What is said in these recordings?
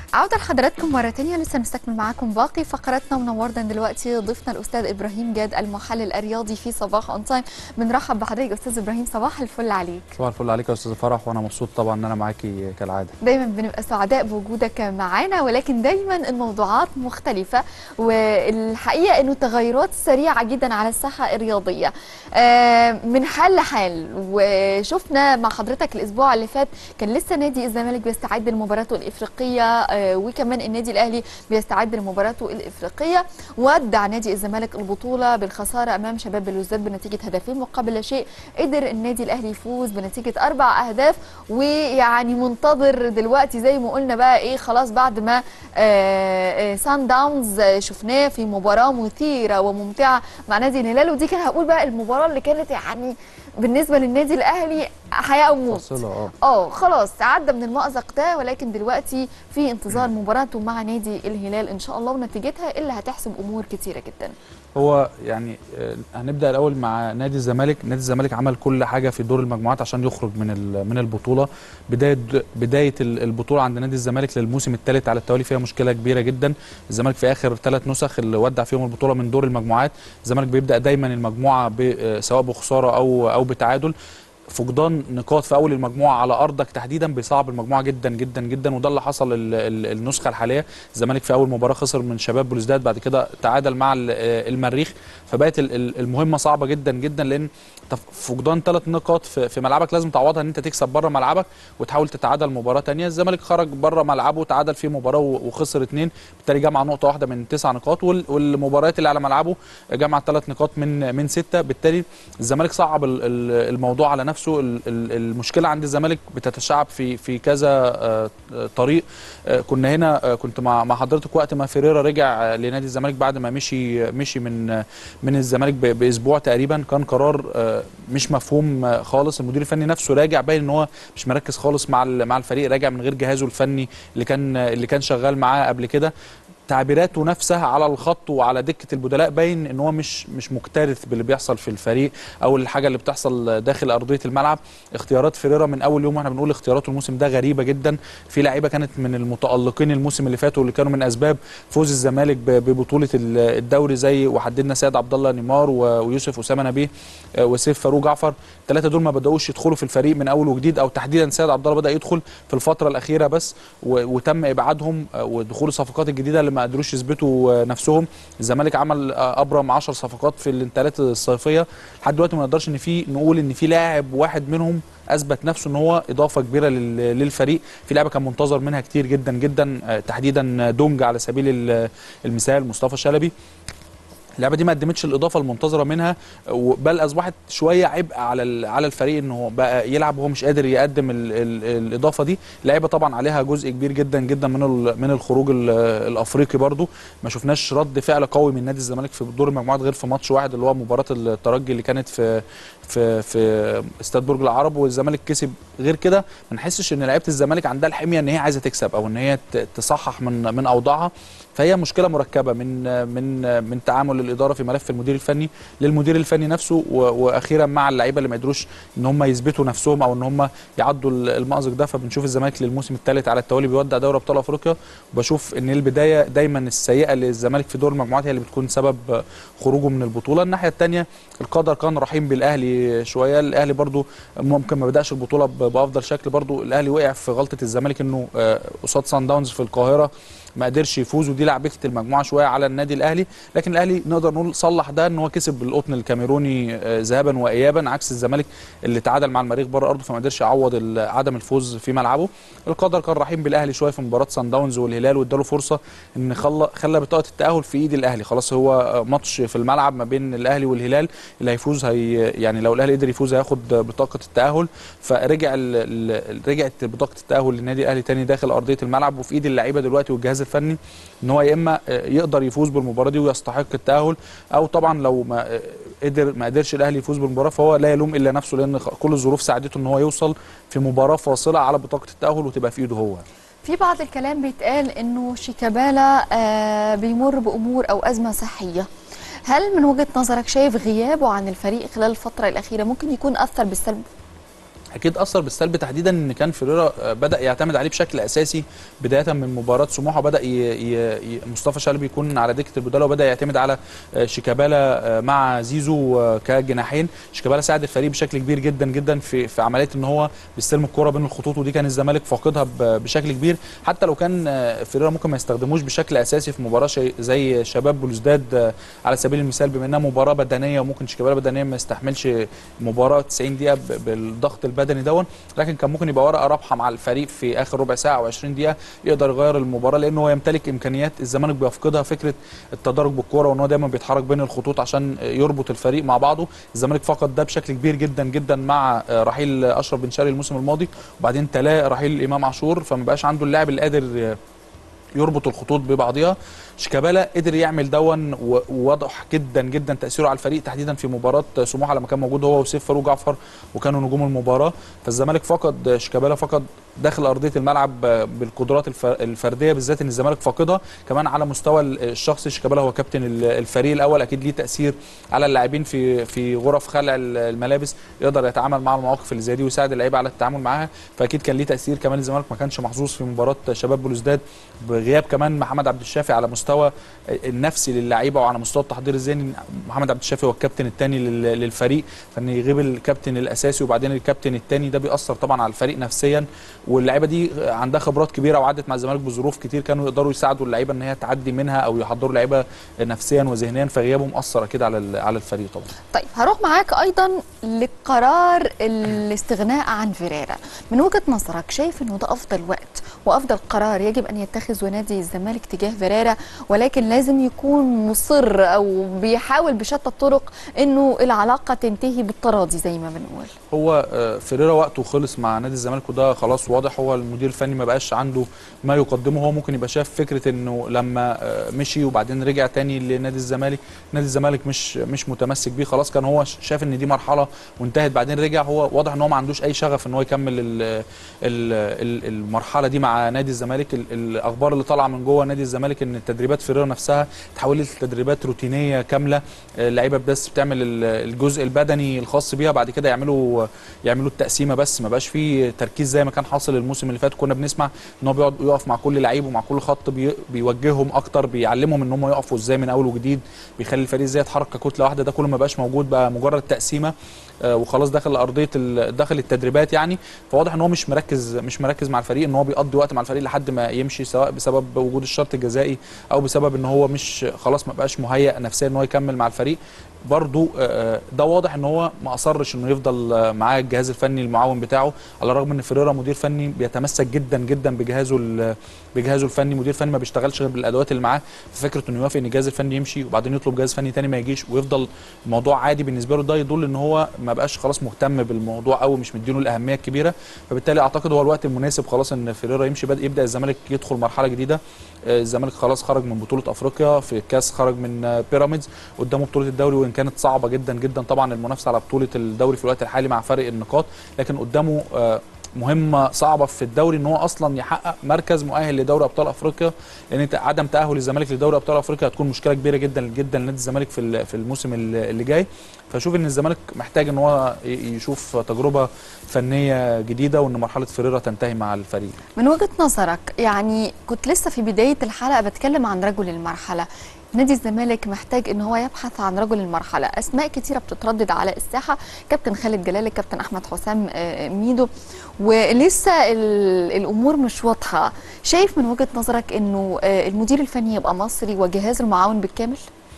عودة لحضراتكم مرة تانية لسه نستكمل معاكم باقي فقراتنا ومنورنا دلوقتي ضيفنا الأستاذ إبراهيم جاد المحلل الرياضي في صباح أون تايم بنرحب بحضرتك أستاذ إبراهيم صباح الفل عليك صباح الفل عليك يا استاذ فرح وانا مبسوط طبعا ان انا معاكي كالعاده دايما بنبقى سعداء بوجودك معانا ولكن دايما الموضوعات مختلفة والحقيقة انه تغيرات سريعة جدا على الساحة الرياضية آه، من حال لحال وشفنا مع حضرتك الاسبوع اللي فات كان لسه نادي الزمالك بيستعد لمباراته الافريقية آه، وكمان النادي الاهلي بيستعد لمباراته الافريقية ودع نادي الزمالك البطولة بالخسارة امام شباب بلوزداد بنتيجة هدفين مقابل لا شيء قدر النادي الاهلي يفوز بنتيجة اربع اهداف ويعني منتظر دلوقتي زي ما قلنا بقى ايه خلاص بعد ما آه، آه، سان داونز آه، شفناه في مباراه مثيره وممتعه مع نادي الهلال ودي كان هقول بقى المباراه اللي كانت يعني بالنسبه للنادي الاهلي حياه او موت فاصله اه اه خلاص عدى من المأزق ده ولكن دلوقتي في انتظار مباراته مع نادي الهلال ان شاء الله ونتيجتها اللي هتحسم امور كتيره جدا هو يعني آه، هنبدا الاول مع نادي الزمالك نادي الزمالك عمل كل حاجه في دور المجموعات عشان يخرج من ال- من البطوله بدايه بدايه ال- البطوله عند نادي الزمالك للموسم الثالث على التوالي فيها مشكله كبيره جدا الزمالك في اخر ثلاث نسخ اللي ودع فيهم البطوله من دور المجموعات الزمالك بيبدا دايما المجموعه ب- آه، سواء بخساره او او بتعادل فقدان نقاط في اول المجموعه على ارضك تحديدا بيصعب المجموعه جدا جدا جدا وده اللي حصل ال- ال- النسخه الحاليه الزمالك في اول مباراه خسر من شباب بلوزداد بعد كده تعادل مع ال- آه، المريخ فبقت ال- ال- المهمه صعبه جدا جدا لان تف- فقدان ثلاث نقاط في في ملعبك لازم تعوضها ان انت تكسب بره ملعبك وتحاول تتعادل مباراه تانية الزمالك خرج بره ملعبه وتعادل في مباراه و- وخسر اثنين بالتالي جمع نقطه واحده من تسع نقاط وال- والمباريات اللي على ملعبه جمع ثلاث نقاط من من سته بالتالي الزمالك صعب ال- ال- الموضوع على نفسه ال- ال- المشكله عند الزمالك بتتشعب في في كذا آه، آه، طريق آه، كنا هنا آه، كنت مع مع حضرتك وقت ما فيريرا رجع آه، لنادي الزمالك بعد ما مشي مشي من آه، من الزمالك ب- باسبوع تقريبا كان قرار آه، مش مفهوم آه، خالص المدير الفني نفسه راجع باين ان هو مش مركز خالص مع ال- مع الفريق راجع من غير جهازه الفني اللي كان اللي كان شغال معاه قبل كده تعبيراته نفسها على الخط وعلى دكه البدلاء باين ان هو مش مش مكترث باللي بيحصل في الفريق او الحاجه اللي بتحصل داخل ارضيه الملعب اختيارات فيريرا من اول يوم واحنا بنقول اختياراته الموسم ده غريبه جدا في لعيبه كانت من المتالقين الموسم اللي فات واللي كانوا من اسباب فوز الزمالك ب- ببطوله ال- الدوري زي وحددنا سيد عبد الله نيمار و- ويوسف اسامه نبيه آه، وسيف فاروق جعفر الثلاثه دول ما بداوش يدخلوا في الفريق من اول وجديد او تحديدا سيد عبد الله بدا يدخل في الفتره الاخيره بس و- وتم ابعادهم آه، ودخول الصفقات الجديده اللي ما قدروش يثبتوا آه، نفسهم الزمالك عمل آه، ابرم 10 صفقات في الانتقالات الصيفيه لحد دلوقتي ما نقدرش ان في نقول ان في لاعب واحد منهم اثبت نفسه ان هو اضافه كبيره لل- للفريق في لعبه كان منتظر منها كتير جدا جدا آه، تحديدا دونج على سبيل ال- المثال مصطفى شلبي اللعبه دي ما قدمتش الاضافه المنتظره منها بل اصبحت شويه عبء على ال- على الفريق ان هو بقى يلعب وهو مش قادر يقدم ال ال الاضافه دي اللعيبه طبعا عليها جزء كبير جدا جدا من ال- من الخروج ال- الافريقي برضو ما شفناش رد فعل قوي من نادي الزمالك في دور المجموعات غير في ماتش واحد اللي هو مباراه الترجي اللي كانت في في في استاد برج العرب والزمالك كسب غير كده ما نحسش ان لعيبه الزمالك عندها الحميه ان هي عايزه تكسب او ان هي ت- تصحح من من اوضاعها فهي مشكله مركبه من من من تعامل الاداره في ملف المدير الفني للمدير الفني نفسه و- واخيرا مع اللعيبه اللي ما قدروش ان هم يثبتوا نفسهم او ان هم يعدوا ال- المأزق ده فبنشوف الزمالك للموسم الثالث على التوالي بيودع دوري ابطال افريقيا وبشوف ان البدايه دايما السيئه للزمالك في دور المجموعات هي اللي بتكون سبب خروجه من البطوله الناحيه الثانيه القدر كان رحيم بالاهلي شويه الاهلي برضو ممكن ما بداش البطوله ب- بافضل شكل برضو الاهلي وقع في غلطه الزمالك انه آه، قصاد سان داونز في القاهره ما قدرش يفوز ودي لعبكه المجموعه شويه على النادي الاهلي لكن الاهلي نقدر نقول صلح ده ان هو كسب بالقطن الكاميروني آه، ذهابا وايابا عكس الزمالك اللي تعادل مع المريخ بره ارضه فما قدرش يعوض ال- عدم الفوز في ملعبه القدر كان رحيم بالاهلي شويه في مباراه سان داونز والهلال واداله فرصه ان خلى خلى بطاقه التاهل في ايد الاهلي خلاص هو آه، ماتش في الملعب ما بين الاهلي والهلال اللي هيفوز هي يعني لو الاهلي قدر يفوز هياخد بطاقه التاهل فرجع ال... ال... رجعت بطاقه التاهل للنادي الاهلي تاني داخل ارضيه الملعب وفي ايد اللعيبه دلوقتي والجهاز الفني ان هو يا اما آه، يقدر يفوز بالمباراه دي ويستحق التاهل او طبعا لو ما آه، قدر ما قدرش الاهلي يفوز بالمباراه فهو لا يلوم الا نفسه لان خ- كل الظروف ساعدته ان هو يوصل في مباراه فاصله على بطاقه التاهل وتبقى في ايده هو في بعض الكلام بيتقال انه شيكابالا آه، بيمر بامور او ازمه صحيه هل من وجهه نظرك شايف غيابه عن الفريق خلال الفتره الاخيره ممكن يكون اثر بالسلب اكيد اثر بالسلب تحديدا ان كان فيريرا آه، بدا يعتمد عليه بشكل اساسي بدايه من مباراه سموحه بدا ي... ي... ي... مصطفى شلبي يكون على دكه البدلاء وبدا يعتمد على آه، شيكابالا آه، مع زيزو آه، كجناحين شيكابالا ساعد الفريق بشكل كبير جدا جدا في في عمليه ان هو بيستلم الكره بين الخطوط ودي كان الزمالك فاقدها ب... بشكل كبير حتى لو كان آه، فيريرا ممكن ما يستخدموش بشكل اساسي في مباراه شي... زي شباب بلوزداد آه، على سبيل المثال بما انها مباراه بدنيه وممكن شيكابالا بدنيا ما يستحملش مباراه 90 دقيقه ب- بالضغط البدني دون لكن كان ممكن يبقى ورقه رابحه مع الفريق في اخر ربع ساعه او 20 دقيقه يقدر يغير المباراه لانه هو يمتلك امكانيات الزمالك بيفقدها فكره التدرج بالكوره وان هو دايما بيتحرك بين الخطوط عشان يربط الفريق مع بعضه الزمالك فقد ده بشكل كبير جدا جدا مع آه، رحيل اشرف بن شرقي الموسم الماضي وبعدين تلاه رحيل امام عاشور فما بقاش عنده اللاعب اللي قادر آه، يربط الخطوط ببعضها شيكابالا قدر يعمل دون و- وواضح جدا جدا تاثيره على الفريق تحديدا في مباراه سموحه لما كان موجود هو وسيف فاروق جعفر وكانوا نجوم المباراه فالزمالك فقد شيكابالا فقد داخل ارضيه الملعب بالقدرات الف- الفرديه بالذات ان الزمالك فاقدها كمان على مستوى الشخصي شيكابالا هو كابتن ال- الفريق الاول اكيد ليه تاثير على اللاعبين في في غرف خلع ال- الملابس يقدر يتعامل مع المواقف اللي زي دي ويساعد اللعيبه على التعامل معاها فاكيد كان ليه تاثير كمان الزمالك ما كانش محظوظ في مباراه شباب بلوزداد بغياب كمان محمد عبد الشافي على مستوى النفسي للعيبه وعلى مستوى التحضير الذهني محمد عبد الشافي هو الكابتن الثاني للفريق فان يغيب الكابتن الاساسي وبعدين الكابتن الثاني ده بيأثر طبعا على الفريق نفسيا واللعيبه دي عندها خبرات كبيره وعدت مع الزمالك بظروف كتير كانوا يقدروا يساعدوا اللعيبه ان هي تعدي منها او يحضروا اللعيبه نفسيا وذهنيا فغيابهم اثر اكيد على ال- على الفريق طبعا طيب هروح معاك ايضا لقرار الاستغناء عن فيريرا من وجهه نظرك شايف انه ده افضل وقت وافضل قرار يجب ان يتخذه نادي الزمالك تجاه فيريرا ولكن لازم يكون مصر او بيحاول بشتى الطرق انه العلاقه تنتهي بالتراضي زي ما بنقول هو آه، فيريرا وقته خلص مع نادي الزمالك وده خلاص واضح هو المدير الفني ما بقاش عنده ما يقدمه هو ممكن يبقى شاف فكره انه لما آه، مشي وبعدين رجع تاني لنادي الزمالك نادي الزمالك مش مش متمسك بيه خلاص كان هو شاف ان دي مرحله وانتهت بعدين رجع هو واضح ان هو ما عندوش اي شغف ان هو يكمل ال ال ال المرحله دي مع نادي الزمالك ال- الاخبار اللي طالعه من جوه نادي الزمالك ان تدريبات فيريرا نفسها اتحولت لتدريبات روتينيه كامله آه، اللعيبه بس بتعمل ال- الجزء البدني الخاص بيها بعد كده يعملوا يعملوا التقسيمه بس ما بقاش فيه تركيز زي ما كان حاصل الموسم اللي فات كنا بنسمع ان هو بيقعد يقف مع كل لعيب ومع كل خط بي بيوجههم اكتر بيعلمهم ان هم يقفوا ازاي من اول وجديد بيخلي الفريق ازاي يتحرك ككتله واحده ده كله ما بقاش موجود بقى مجرد تقسيمه آه، وخلاص داخل ارضيه ال- داخل التدريبات يعني فواضح ان هو مش مركز مش مركز مع الفريق ان هو بيقضي وقت مع الفريق لحد ما يمشي سواء بسبب وجود الشرط الجزائي او بسبب ان هو مش خلاص ما بقاش مهيأ نفسيا ان هو يكمل مع الفريق برضو آه، ده واضح ان هو ما اصرش انه يفضل آه، معاه الجهاز الفني المعاون بتاعه على الرغم ان فيريرا مدير فني بيتمسك جدا جدا بجهازه ال- بجهازه الفني مدير فني ما بيشتغلش غير بالادوات اللي معاه ففكره انه يوافق ان الجهاز الفني يمشي وبعدين يطلب جهاز فني تاني ما يجيش ويفضل الموضوع عادي بالنسبه له ده يدل ان هو ما بقاش خلاص مهتم بالموضوع قوي مش مدينه الاهميه الكبيره فبالتالي اعتقد هو الوقت المناسب خلاص ان فيريرا يمشي بدأ يبدا الزمالك يدخل مرحله جديده آه، الزمالك خلاص خرج من بطوله افريقيا في الكاس خرج من آه، بيراميدز قدامه بطوله الدوري وان كانت صعبه جدا جدا طبعا المنافسه على بطوله الدوري في الوقت الحالي مع فرق النقاط لكن قدامه آه، مهمه صعبه في الدوري ان هو اصلا يحقق مركز مؤهل لدوري ابطال افريقيا لان انت عدم تاهل الزمالك لدوري ابطال افريقيا هتكون مشكله كبيره جدا جدا لنادي الزمالك في ال- في الموسم ال- اللي جاي فاشوف ان الزمالك محتاج ان هو ي- يشوف تجربه فنيه جديده وان مرحله فيريرا تنتهي مع الفريق من وجهه نظرك يعني كنت لسه في بدايه الحلقه بتكلم عن رجل المرحله نادي الزمالك محتاج ان هو يبحث عن رجل المرحله اسماء كتيره بتتردد على الساحه كابتن خالد جلال كابتن احمد حسام آه، ميدو ولسه ال- الامور مش واضحه شايف من وجهه نظرك انه آه، المدير الفني يبقى مصري وجهاز المعاون بالكامل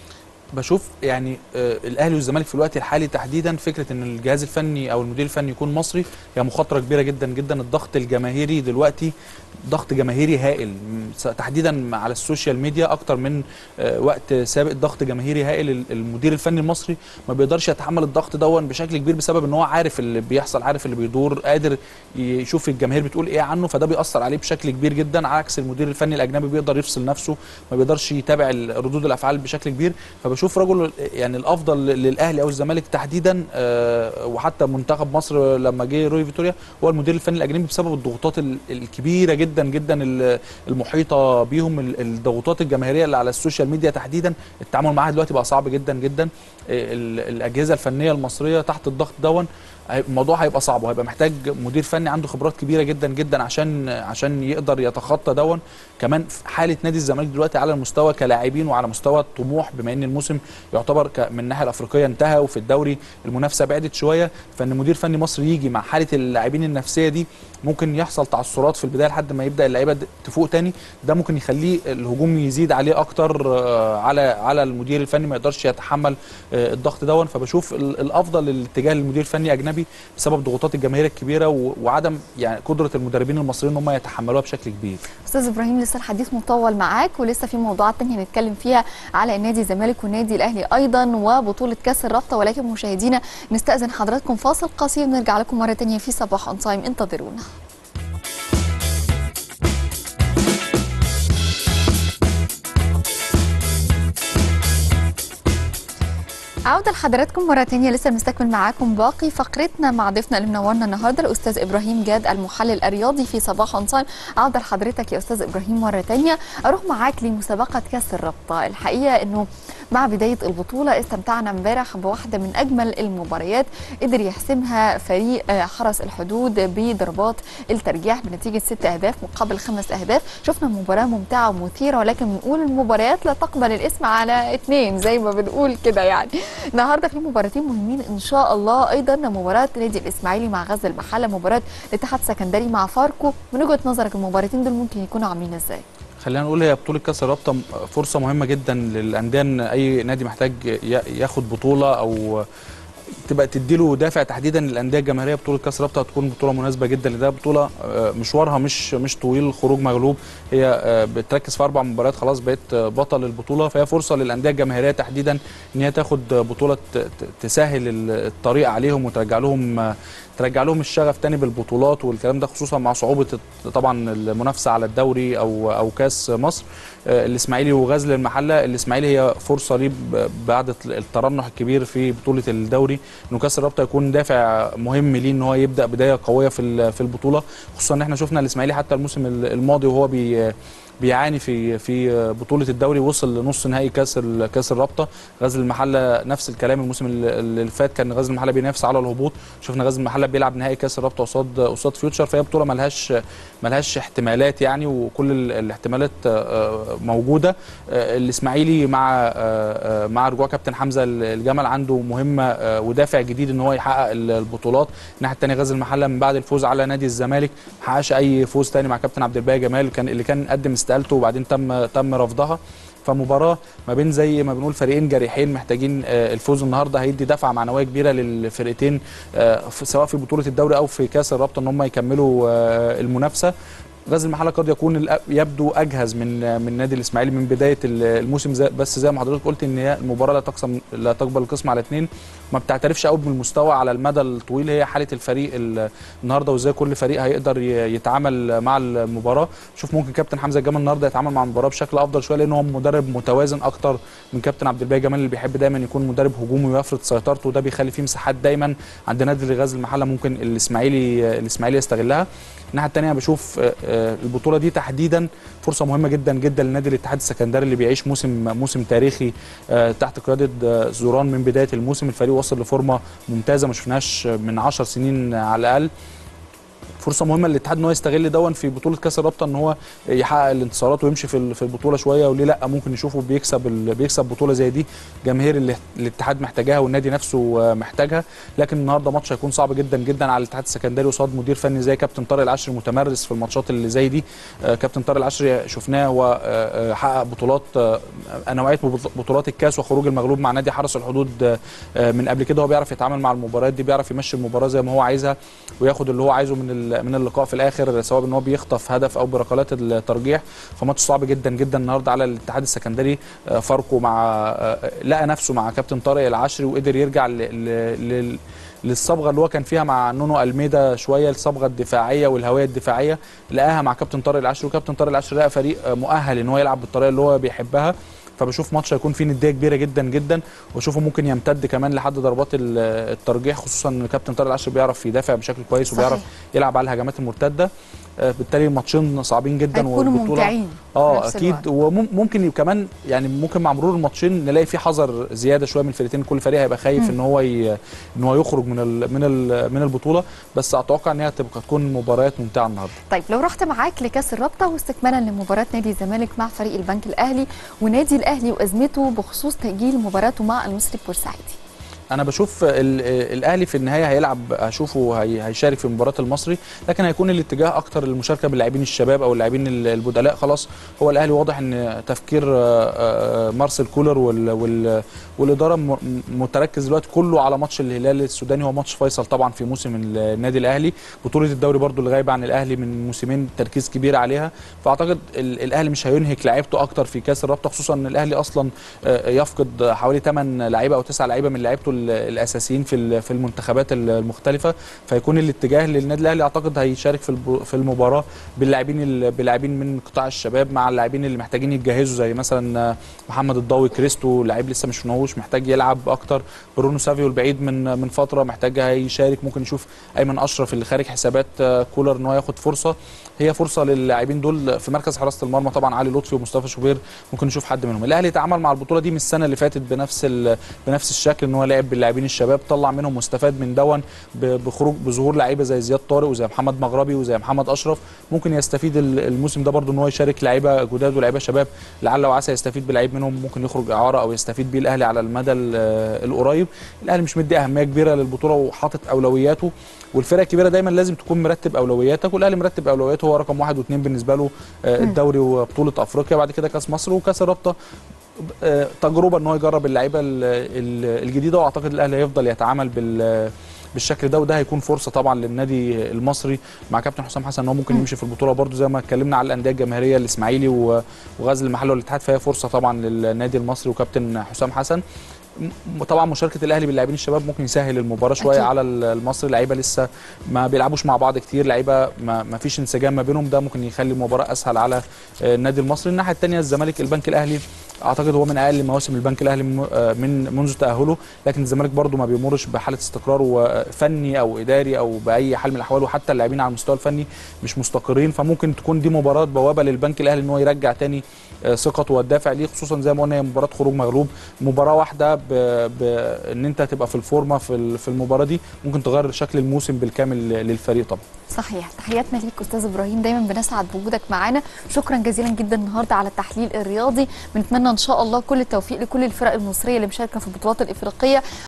بشوف يعني آه، الاهلي والزمالك في الوقت الحالي تحديدا فكره ان الجهاز الفني او المدير الفني يكون مصري هي مخاطره كبيره جدا جدا الضغط الجماهيري دلوقتي ضغط جماهيري هائل م- س- تحديدا على السوشيال ميديا اكتر من آه، وقت سابق ضغط جماهيري هائل ال- المدير الفني المصري ما بيقدرش يتحمل الضغط دون بشكل كبير بسبب ان هو عارف اللي بيحصل عارف اللي بيدور قادر يشوف الجماهير بتقول ايه عنه فده بيأثر عليه بشكل كبير جدا عكس المدير الفني الاجنبي بيقدر يفصل نفسه ما بيقدرش يتابع ال- ردود الافعال بشكل كبير فبشوف رجل يعني الافضل للاهلي او الزمالك تحديدا آه، وحتى منتخب مصر لما جه روي فيتوريا هو المدير الفني الاجنبي بسبب الضغوطات ال- الكبيره جدا جدا ال- المحيطه بيهم ال- الضغوطات الجماهيريه اللي على السوشيال ميديا تحديدا التعامل معاها دلوقتي بقى صعب جدا جدا ال- الاجهزه الفنيه المصريه تحت الضغط دون هي- الموضوع هيبقى صعب وهيبقى محتاج مدير فني عنده خبرات كبيره جدا جدا عشان عشان يقدر يتخطى دون كمان في حاله نادي الزمالك دلوقتي على المستوى كلاعبين وعلى مستوى الطموح بما ان الموسم يعتبر ك- من الناحيه الافريقيه انتهى وفي الدوري المنافسه بعدت شويه فان مدير فني مصري يجي مع حاله اللاعبين النفسيه دي ممكن يحصل تعثرات في البدايه لحد ما يبدا اللعيبه د- تفوق تاني ده ممكن يخليه الهجوم يزيد عليه اكتر آه، على على المدير الفني ما يقدرش يتحمل آه، الضغط دون فبشوف ال- الافضل الاتجاه للمدير الفني اجنبي بسبب ضغوطات الجماهير الكبيره و- وعدم يعني قدره المدربين المصريين ان هم يتحملوها بشكل كبير استاذ ابراهيم لسه الحديث مطول معاك ولسه في موضوعات تانية هنتكلم فيها على النادي الزمالك والنادي الاهلي ايضا وبطوله كاس الرابطه ولكن مشاهدينا نستاذن حضراتكم فاصل قصير نرجع لكم مره تانية في صباح اون تايم انتظرونا عودة لحضراتكم مرة تانية لسه بنستكمل معاكم باقي فقرتنا مع ضيفنا اللي منورنا النهارده الأستاذ إبراهيم جاد المحلل الرياضي في صباح أون تايم عودة لحضرتك يا أستاذ إبراهيم مرة تانية أروح معاك لمسابقة كأس الرابطة الحقيقة إنه مع بداية البطولة استمتعنا امبارح بواحدة من أجمل المباريات قدر يحسمها فريق آه، حرس الحدود بضربات الترجيح بنتيجة ست أهداف مقابل خمس أهداف شفنا مباراة ممتعة ومثيرة ولكن بنقول المباريات لا تقبل الاسم على اتنين زي ما بنقول كده يعني النهارده في مباراتين مهمين ان شاء الله ايضا مباراه نادي الاسماعيلي مع غزل المحله مباراه الاتحاد السكندري مع فاركو من وجهه نظرك المباراتين دول ممكن يكونوا عاملين ازاي خلينا نقول هي بطوله كاس الرابطه م- فرصه مهمه جدا للانديه ان اي نادي محتاج ي- ياخد بطوله او تبقى تديله دافع تحديدا للانديه الجماهيريه بطوله كاس الرابطه هتكون بطوله مناسبه جدا لده بطوله آه، مشوارها مش مش طويل خروج مغلوب هي آه، بتركز في اربع مباريات خلاص بقت آه، بطل البطوله فهي فرصه للانديه الجماهيريه تحديدا ان هي تاخد بطوله ت- ت- تسهل ال- الطريق عليهم وترجع لهم آه، ترجع لهم الشغف تاني بالبطولات والكلام ده خصوصا مع صعوبه الت- طبعا المنافسه على الدوري او او كاس مصر آه، الاسماعيلي وغزل المحله الاسماعيلي هي فرصه ليه ب- بعد الترنح الكبير في بطوله الدوري انه كاس الرابطه يكون دافع مهم ليه ان هو يبدا بدايه قويه في ال- في البطوله خصوصا ان احنا شفنا الاسماعيلي حتى الموسم الماضي وهو بي بيعاني في في بطوله الدوري وصل لنص نهائي كاس ال- كاس الرابطه غزل المحله نفس الكلام الموسم اللي اللي فات كان غزل المحله بينافس على الهبوط شفنا غزل المحله بيلعب نهائي كاس الرابطه قصاد قصاد فيوتشر فهي بطوله ملهاش ملهاش احتمالات يعني وكل ال- الاحتمالات آه، موجوده آه، الاسماعيلي مع آه، آه، مع رجوع كابتن حمزه الجمل عنده مهمه آه، ودافع جديد ان هو يحقق ال- البطولات الناحيه الثانيه غزل المحله من بعد الفوز على نادي الزمالك ما حققش اي فوز تاني مع كابتن عبد الباقي جمال كان اللي كان قدم استقالته وبعدين تم تم رفضها فمباراه ما بين زي ما بنقول فريقين جريحين محتاجين آه، الفوز النهارده هيدي دفعه معنويه كبيره للفرقتين آه، في- سواء في بطوله الدوري او في كاس الرابطه ان هم يكملوا آه، المنافسه غزل المحله قد يكون الأ- يبدو اجهز من من نادي الاسماعيلي من بدايه ال- الموسم زي بس زي ما حضرتك قلت ان هي المباراه لا تقسم لا تقبل القسم على اثنين ما بتعترفش قوي بالمستوى على المدى الطويل هي حاله الفريق ال- النهارده وازاي كل فريق هيقدر ي- يتعامل مع المباراه شوف ممكن كابتن حمزه جمال النهارده يتعامل مع المباراه بشكل افضل شويه لان هو مدرب متوازن اكتر من كابتن عبد الباقي جمال اللي بيحب دايما يكون مدرب هجومي ويفرض سيطرته وده بيخلي فيه مساحات دايما عند نادي غزل المحله ممكن الاسماعيلي الاسماعيلي يستغلها الناحيه الثانيه بشوف آه، آه، البطوله دي تحديدا فرصه مهمه جدا جدا لنادي الاتحاد السكندري اللي بيعيش موسم موسم تاريخي آه، تحت قياده آه، زوران من بدايه الموسم الفريق وصل لفورمه ممتازه ما شفناهاش من 10 سنين على الاقل فرصه مهمه للاتحاد ان هو يستغل دون في بطوله كاس الرابطه ان هو يحقق الانتصارات ويمشي في ال- في البطوله شويه وليه لا ممكن نشوفه بيكسب ال- بيكسب بطوله زي دي جماهير اللي الاتحاد محتاجاها والنادي نفسه آه، محتاجها لكن النهارده ماتش هيكون صعب جدا جدا على الاتحاد السكندري قصاد مدير فني زي كابتن طارق العشري متمرس في الماتشات اللي زي دي آه، كابتن طارق العشري شفناه هو آه، آه، حقق بطولات آه، نوعيه بط- بطولات الكاس وخروج المغلوب مع نادي حرس الحدود آه، آه، من قبل كده هو بيعرف يتعامل مع المباريات دي بيعرف يمشي المباراه زي ما هو عايزها وياخد اللي هو عايزه من ال- من اللقاء في الاخر سواء ان هو بيخطف هدف او بركلات الترجيح فماتش صعب جدا جدا النهارده على الاتحاد السكندري آه، فاركو مع آه، لقى نفسه مع كابتن طارق العشري وقدر يرجع ل- ل- لل- للصبغه اللي هو كان فيها مع نونو الميدا شويه الصبغه الدفاعيه والهويه الدفاعيه لقاها مع كابتن طارق العشري وكابتن طارق العشري لقى فريق آه، مؤهل ان هو يلعب بالطريقه اللي هو بيحبها فبشوف ماتش هيكون فيه نديه كبيره جدا جدا واشوفه ممكن يمتد كمان لحد ضربات ال- الترجيح خصوصا ان كابتن طارق العشر بيعرف يدافع بشكل كويس صحيح. وبيعرف يلعب على الهجمات المرتده آه، بالتالي الماتشين صعبين جدا هيكونوا والبطولة- ممتعين في اه نفس اكيد الوقت. وممكن كمان يعني ممكن مع مرور الماتشين نلاقي في حذر زياده شويه من الفرقتين كل فريق هيبقى خايف مم. ان هو ي... ان هو يخرج من ال... من ال... من البطوله بس اتوقع ان هي تبقى تكون مباريات ممتعه النهارده طيب لو رحت معاك لكاس الرابطه واستكمالا لمباراه نادي الزمالك مع فريق البنك الاهلي ونادي الاهلي وازمته بخصوص تاجيل مباراته مع المصري بورسعيدي انا بشوف ال- الاهلي في النهايه هيلعب اشوفه هي- هيشارك في مباراه المصري لكن هيكون الاتجاه اكتر للمشاركه باللاعبين الشباب او اللاعبين ال- البدلاء خلاص هو الاهلي واضح ان تفكير آه، آه، مارسيل كولر وال وال والاداره م- متركز دلوقتي كله على ماتش الهلال السوداني هو ماتش فيصل طبعا في موسم النادي الاهلي بطوله الدوري برضو اللي غايبه عن الاهلي من موسمين تركيز كبير عليها فاعتقد ال- الاهلي مش هينهك لعيبته اكتر في كاس الرابطه خصوصا ان الاهلي اصلا آه، يفقد حوالي 8 لعيبه او 9 لعيبه من لعيبته ال- الاساسيين في ال- في المنتخبات ال- المختلفه فيكون الاتجاه للنادي الاهلي اعتقد هيشارك في الب- في المباراه باللاعبين ال- باللاعبين من قطاع الشباب مع اللاعبين اللي محتاجين يتجهزوا زي مثلا آه، محمد الضوي كريستو لعيب لسه مش منوش محتاج يلعب اكتر برونو سافيو البعيد من من فتره محتاج هيشارك ممكن نشوف ايمن اشرف اللي خارج حسابات آه، كولر ان هو ياخد فرصه هي فرصه للاعبين دول في مركز حراسه المرمى طبعا علي لطفي ومصطفى شوبير ممكن نشوف حد منهم الاهلي اتعامل مع البطوله دي من السنه اللي فاتت بنفس ال- بنفس الشكل ان هو لعب باللاعبين الشباب طلع منهم واستفاد من دون ب- بخروج بظهور لعيبه زي زياد طارق وزي محمد مغربي وزي محمد اشرف ممكن يستفيد ال- الموسم ده برضو ان هو يشارك لعيبه جداد ولاعيبه شباب لعل وعسى يستفيد بلعيب منهم ممكن يخرج اعاره او يستفيد بيه الاهلي على المدى ال- القريب الاهلي مش مدي اهميه كبيره للبطوله وحاطط اولوياته والفرق الكبيره دايما لازم تكون مرتب اولوياتك والاهلي مرتب اولوياته هو رقم واحد واثنين بالنسبه له آه، مم. الدوري وبطوله افريقيا بعد كده كاس مصر وكاس الرابطه آه، تجربه ان هو يجرب اللعيبه ال- ال- الجديده واعتقد الاهلي هيفضل يتعامل بال بالشكل ده وده هيكون فرصه طبعا للنادي المصري مع كابتن حسام حسن ان هو ممكن مم. يمشي في البطوله برضو زي ما اتكلمنا على الانديه الجماهيريه الاسماعيلي و- وغزل المحله والاتحاد فهي فرصه طبعا للنادي المصري وكابتن حسام حسن م- طبعا مشاركه الاهلي باللاعبين الشباب ممكن يسهل المباراه شويه أكيد. على ال- المصري لعيبه لسه ما بيلعبوش مع بعض كتير لعيبه ما, ما فيش انسجام ما بينهم ده ممكن يخلي المباراه اسهل على آه، النادي المصري الناحيه الثانيه الزمالك البنك الاهلي اعتقد هو من اقل مواسم البنك الاهلي م- آه، من منذ تاهله لكن الزمالك برضو ما بيمرش بحاله استقرار وفني او اداري او باي حال من الاحوال وحتى اللاعبين على المستوى الفني مش مستقرين فممكن تكون دي مباراه بوابه للبنك الاهلي ان هو يرجع تاني آه، ثقته والدافع ليه خصوصا زي ما قلنا هي مباراه خروج مغلوب مباراه واحده ب... ب... ان انت تبقى في الفورمه في ال- في المباراه دي ممكن تغير شكل الموسم بالكامل للفريق طبعا صحيح تحياتنا ليك استاذ ابراهيم دايما بنسعد بوجودك معانا شكرا جزيلا جدا النهارده على التحليل الرياضي بنتمنى ان شاء الله كل التوفيق لكل الفرق المصريه اللي مشاركه في البطولات الافريقيه